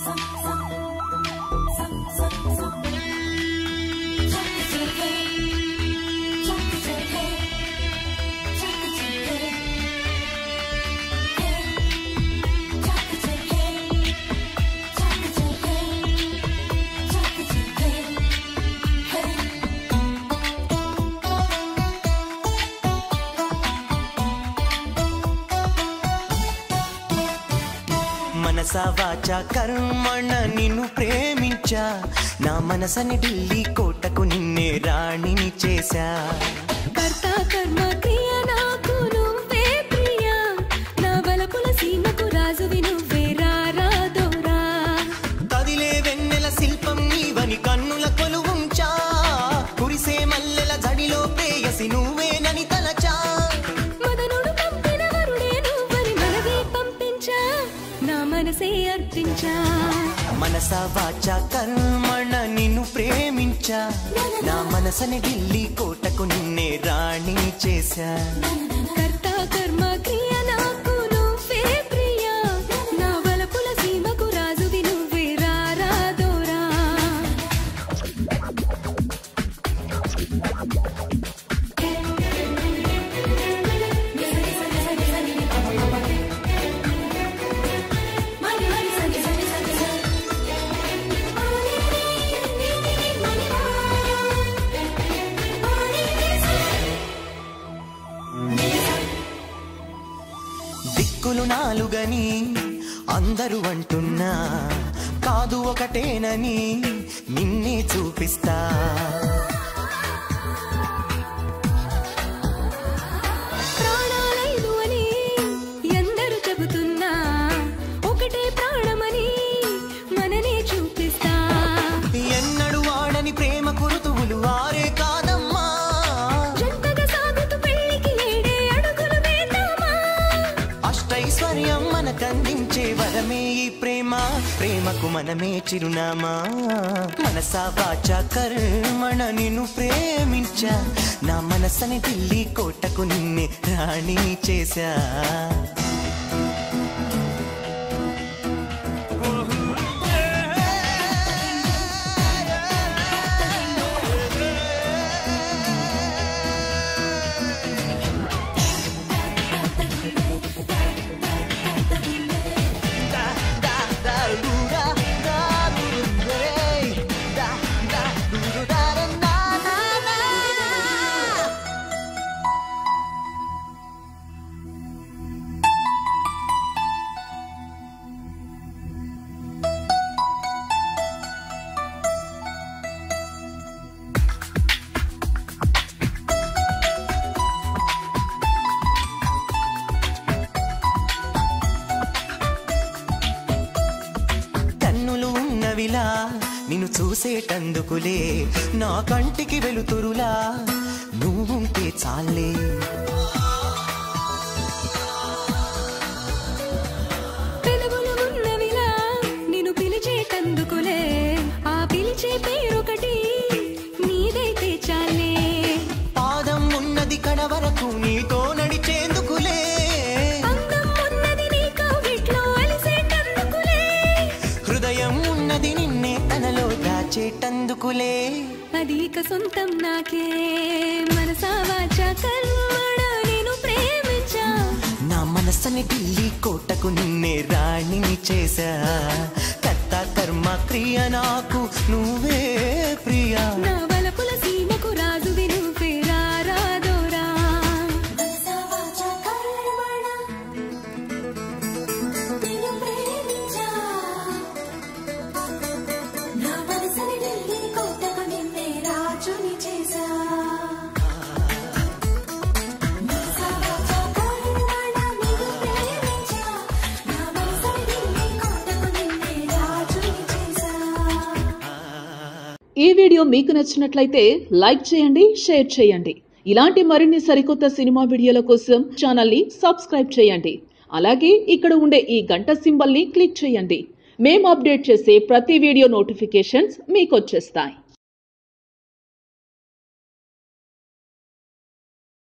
మనస వాచ కర్మణ నిన్ను ప్రేమించా నా మనసని ఢిల్లీ కోటకు నిన్నే రాణిని చేశా కర్త కర్మ క్రియ నాకు నువ్వే ప్రియా నా బలపుల సీమకు రాజువి నువ్వే రారా దోరా కదిలే వెన్నెల శిల్పం నీవని కన్నుల కొలువుంచా కురిసే మల్లెల జడిలో ప్రేయసి నువ్వేనని తలచా మదనుడు పంపిన వరుడే నువ్వని మనదే పంపించా నా మనసే అర్పించా మనస వాచ కర్మణ నిన్ను ప్రేమించా నా మనసని ఢిల్లీ కోటకు నిన్నే రాణిని చేశా కర్త కర్మ క్రియ నాకు నువ్వే ప్రియా నా బలపుల సీమకు రాజువి నువ్వే రారా దోరా దిక్కులు నాలుగని అందరూ అంటున్నా కాదు ఒకటేనని నిన్నే చూపిస్తా ప్రాణాలైదు అని ఎందరు చెబుతున్నా ఒకటే ప్రాణమని మననే చూపిస్తా ఎన్నడు వాడని ప్రేమ కురుతువులు వారే కాదమ్మా జంటగా సాగుతూ పెళ్లికి ఏడే అడుగులు వేద్దామా అష్టైశ్వర్యం మనకందించే వరమే ఈ ప్రేమ ప్రేమకు మనమే చిరునామా మనసా వాచ కర్మణ నిన్ను ప్రేమించా నా మనసని ఢిల్లీ కోటకు నిన్నే రాణిని చేశా కన్నులు ఉన్నవిలా నిన్ను చూసేటందుకులే నా కంటికి వెలుతురులా నువ్వుంటే చాలే పెదవులు ఉన్నవిలా నిన్ను పిలిచేటందుకులే ఆ పిలిచే పేరొకటి నీదైతే చాలే పాదం ఉన్నది కడ వరకు నీతో నడిచేందుకులే అందం ఉన్నది నీ కవిట్లో అలిసేటందుకులే హృదయం ఉన్నది నిన్నే తనలో దాచేటందుకులే అది ఇక సొంతం నాకే మనసా వాచ కర్మణ నేను ప్రేమించా నా మనసని ఢిల్లీ కోటకు నిన్నే రాణిని చేశా కర్త కర్మ క్రియ నాకు నువ్వే ప్రియా నా వలపుల సీమకు రాజువి నువ్వే రారా దోరా ఈ వీడియో మీకు నచ్చినట్లయితే లైక్ చేయండి షేర్ చేయండి ఇలాంటి మరిన్ని సరికొత్త సినిమా వీడియోల కోసం ఛానల్ని సబ్స్క్రైబ్ చేయండి అలాగే ఇక్కడ ఉండే ఈ గంట సింబల్ని క్లిక్ చేయండి మేము అప్డేట్ చేసే ప్రతి వీడియో నోటిఫికేషన్స్ మీకు వచ్చేస్తాయి